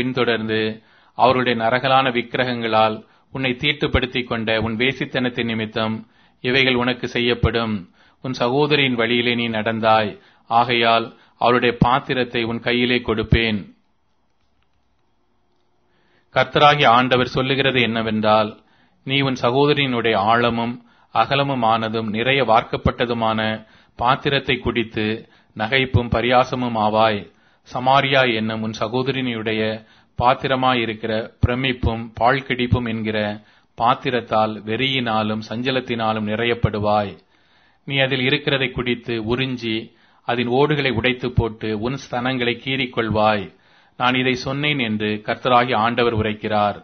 பின்தொடர்ந்து அவருடைய நரகலான விக்கிரகங்களால் உன்னை தீட்டுப்படுத்திக் கொண்ட உன் வேசித்தனத்தின் நிமித்தம் இவைகள் உனக்கு செய்யப்படும் உன் சகோதரியின் வழியிலே நீ நடந்தாய் ஆகையால் அவருடைய பாத்திரத்தை உன் கையிலே கொடுப்பேன் கர்த்தராகிய ஆண்டவர் சொல்லுகிறது என்னவென்றால் நீ உன் சகோதரியினுடைய ஆழமும் அகலமுமானதும் நிறைய வார்க்கப்பட்டதுமான பாத்திரத்தை குடித்து நகைப்பும் பரியாசமும் ஆவாய் சமாரியா என்னும் உன் சகோதரினுடைய பாத்திரமாயிருக்கிற பிரமிப்பும் பாழ்கிடிப்பும் என்கிற பாத்திரத்தால் வெறியினாலும் சஞ்சலத்தினாலும் நிறையப்படுவாய் நீ அதில் இருக்கிறதை குடித்து உறிஞ்சி அதன் ஓடுகளை உடைத்து போட்டு உன் ஸ்தனங்களை கீறிக்கொள்வாய் நான் இதை சொன்னேன் என்று கர்த்தராகி ஆண்டவர் உரைக்கிறார்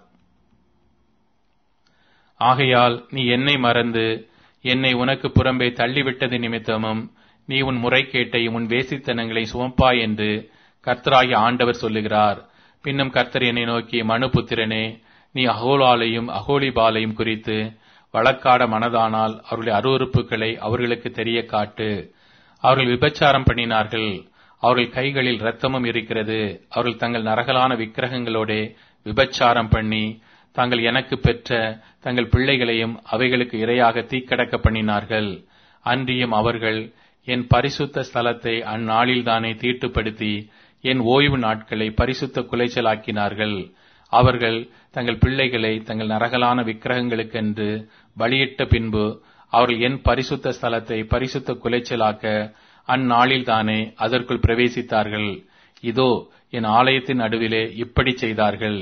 ஆகையால் நீ என்னை மறந்து என்னை உனக்கு புறம்பே தள்ளிவிட்டது நிமித்தமும் நீ உன் முறைகேட்டை உன் வேசித்தனங்களை சுமப்பாய் என்று கர்த்தராகி ஆண்டவர் சொல்லுகிறார் பின்னும் கர்த்தர் என்னை நோக்கி மனுபுத்திரனே நீ அகோலாலையும் அகோலிபாலையும் குறித்து வழக்காட மனதானால் அவர்களுடைய அருவறுப்புகளை அவர்களுக்கு தெரிய காட்டு அவர்கள் விபச்சாரம் பண்ணினார்கள் அவர்கள் கைகளில் இரத்தமும் இருக்கிறது அவர்கள் தங்கள் நரகலான விக்கிரகங்களோட விபச்சாரம் பண்ணி தாங்கள் எனக்கு பெற்ற தங்கள் பிள்ளைகளையும் அவைகளுக்கு இரையாக தீக்கடக்க பண்ணினார்கள் அன்றியும் அவர்கள் என் பரிசுத்த ஸ்தலத்தை அந்நாளில்தானே தீட்டுப்படுத்தி என் ஓய்வு நாட்களை பரிசுத்த குலைச்சலாக்கினார்கள் அவர்கள் தங்கள் பிள்ளைகளை தங்கள் நரகலான விக்கிரகங்களுக்கென்று பலியிட்ட பின்பு அவர்கள் என் பரிசுத்த ஸ்தலத்தை பரிசுத்த குலைச்சலாக்க அந்நாளில்தானே அதற்குள் பிரவேசித்தார்கள் இதோ என் ஆலயத்தின் நடுவிலே இப்படி செய்தார்கள்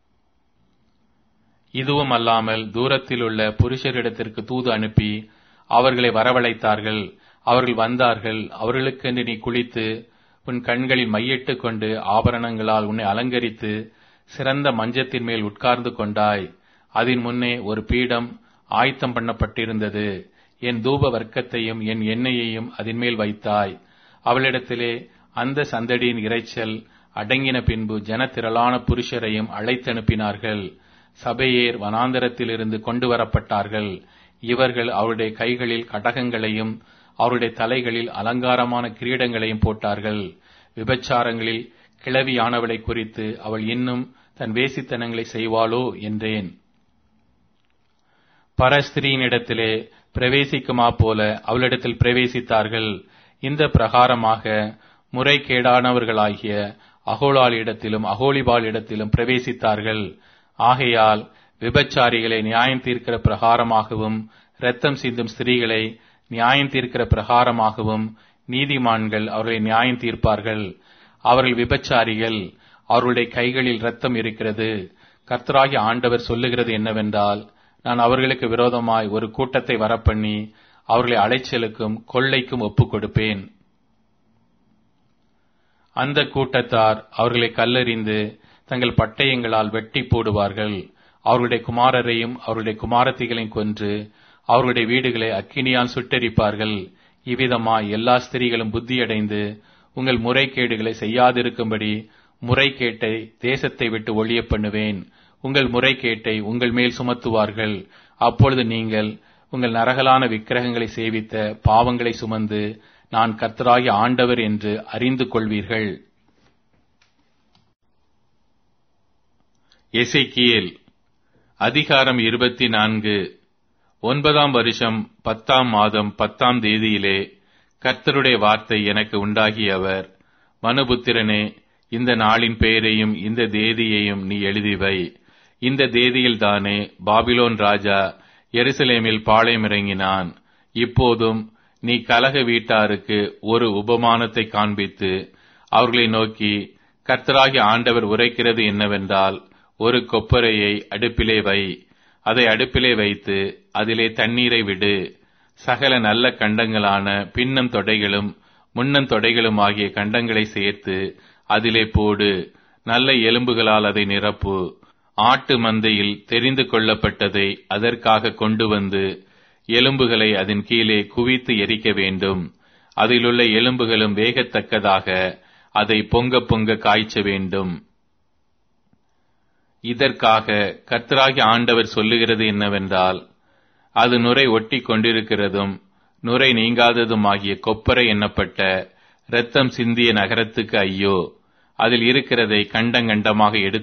இதுவும் அல்லாமல் தூரத்தில் உள்ள புருஷரிடத்திற்கு தூது அனுப்பி அவர்களை வரவழைத்தார்கள் அவர்கள் வந்தார்கள் அவர்களுக்கென்று நீ குளித்து உன் கண்களில் மையிட்டு கொண்டு ஆபரணங்களால் உன்னை அலங்கரித்து சிறந்த மஞ்சத்தின் மேல் உட்கார்ந்து கொண்டாய் அதன் முன்னே ஒரு பீடம் ஆயத்தம் பண்ணப்பட்டிருந்தது என் தூப வர்க்கத்தையும் என் எண்ணெயையும் அதன் மேல் வைத்தாய் அவளிடத்திலே அந்த சந்தடியின் இறைச்சல் அடங்கின பின்பு ஜனத்திரளான புருஷரையும் அழைத்தனுப்பினார்கள் சபையேர் வனாந்தரத்திலிருந்து கொண்டு வரப்பட்டார்கள் இவர்கள் அவருடைய கைகளில் கடகங்களையும் அவருடைய தலைகளில் அலங்காரமான கிரீடங்களையும் போட்டார்கள் விபச்சாரங்களில் கிளவியானவளை குறித்து அவள் இன்னும் தன் வேசித்தனங்களை செய்வாளோ என்றேன் பரஸ்திரியினிடத்திலே பிரவேசிக்குமா போல அவளிடத்தில் பிரவேசித்தார்கள் இந்த பிரகாரமாக முறைகேடானவர்களாகிய அகோலாளிடத்திலும் அகோலிபாலிடத்திலும் பிரவேசித்தார்கள் ஆகையால் விபச்சாரிகளை நியாயம் தீர்க்கிற பிரகாரமாகவும் இரத்தம் சிந்தும் ஸ்திரீகளை நியாயம் தீர்க்கிற பிரகாரமாகவும் நீதிமான்கள் அவர்களை நியாயம் தீர்ப்பார்கள் அவர்கள் விபச்சாரிகள் அவர்களுடைய கைகளில் இரத்தம் இருக்கிறது கர்த்தராகி ஆண்டவர் சொல்லுகிறது என்னவென்றால் நான் அவர்களுக்கு விரோதமாய் ஒரு கூட்டத்தை வரப்பண்ணி அவர்களை அலைச்சலுக்கும் கொள்ளைக்கும் ஒப்புக் கொடுப்பேன் அந்த கூட்டத்தார் அவர்களை கல்லறிந்து தங்கள் பட்டயங்களால் வெட்டி போடுவார்கள் அவர்களுடைய குமாரரையும் அவருடைய குமாரத்திகளையும் கொன்று அவர்களுடைய வீடுகளை அக்கினியால் சுட்டெரிப்பார்கள் இவ்விதமாய் எல்லா ஸ்திரீகளும் புத்தியடைந்து உங்கள் முறைகேடுகளை செய்யாதிருக்கும்படி முறைகேட்டை தேசத்தை விட்டு ஒழிய பண்ணுவேன் உங்கள் முறைகேட்டை உங்கள் மேல் சுமத்துவார்கள் அப்பொழுது நீங்கள் உங்கள் நரகலான விக்கிரகங்களை சேவித்த பாவங்களை சுமந்து நான் கர்த்தராகி ஆண்டவர் என்று அறிந்து கொள்வீர்கள் எசைக்கியேல் அதிகாரம் இருபத்தி நான்கு ஒன்பதாம் வருஷம் பத்தாம் மாதம் பத்தாம் தேதியிலே கர்த்தருடைய வார்த்தை எனக்கு உண்டாகியவர் மனுபுத்திரனே இந்த நாளின் பெயரையும் இந்த தேதியையும் நீ எழுதிவை இந்த தேதியில்தானே பாபிலோன் ராஜா எருசலேமில் பாளையமிறங்கினான் இப்போதும் நீ கலக வீட்டாருக்கு ஒரு உபமானத்தை காண்பித்து அவர்களை நோக்கி கர்த்தராகி ஆண்டவர் உரைக்கிறது என்னவென்றால் ஒரு கொப்பரையை அடுப்பிலே வை அதை அடுப்பிலே வைத்து அதிலே தண்ணீரை விடு சகல நல்ல கண்டங்களான பின்னம் தொடைகளும் முன்னம் தொடைகளும் ஆகிய கண்டங்களை சேர்த்து அதிலே போடு நல்ல எலும்புகளால் அதை நிரப்பு ஆட்டு மந்தையில் தெரிந்து கொள்ளப்பட்டதை அதற்காக கொண்டு வந்து எலும்புகளை அதன் கீழே குவித்து எரிக்க வேண்டும் அதிலுள்ள எலும்புகளும் வேகத்தக்கதாக அதை பொங்க பொங்க காய்ச்ச வேண்டும் இதற்காக கர்த்தராகி ஆண்டவர் சொல்லுகிறது என்னவென்றால் அது நுரை ஒட்டி கொண்டிருக்கிறதும் நுரை நீங்காததுமாகிய கொப்பரை எண்ணப்பட்ட இரத்தம் சிந்திய நகரத்துக்கு ஐயோ அதில் இருக்கிறதை கண்டங்கண்டமாக எடுத்து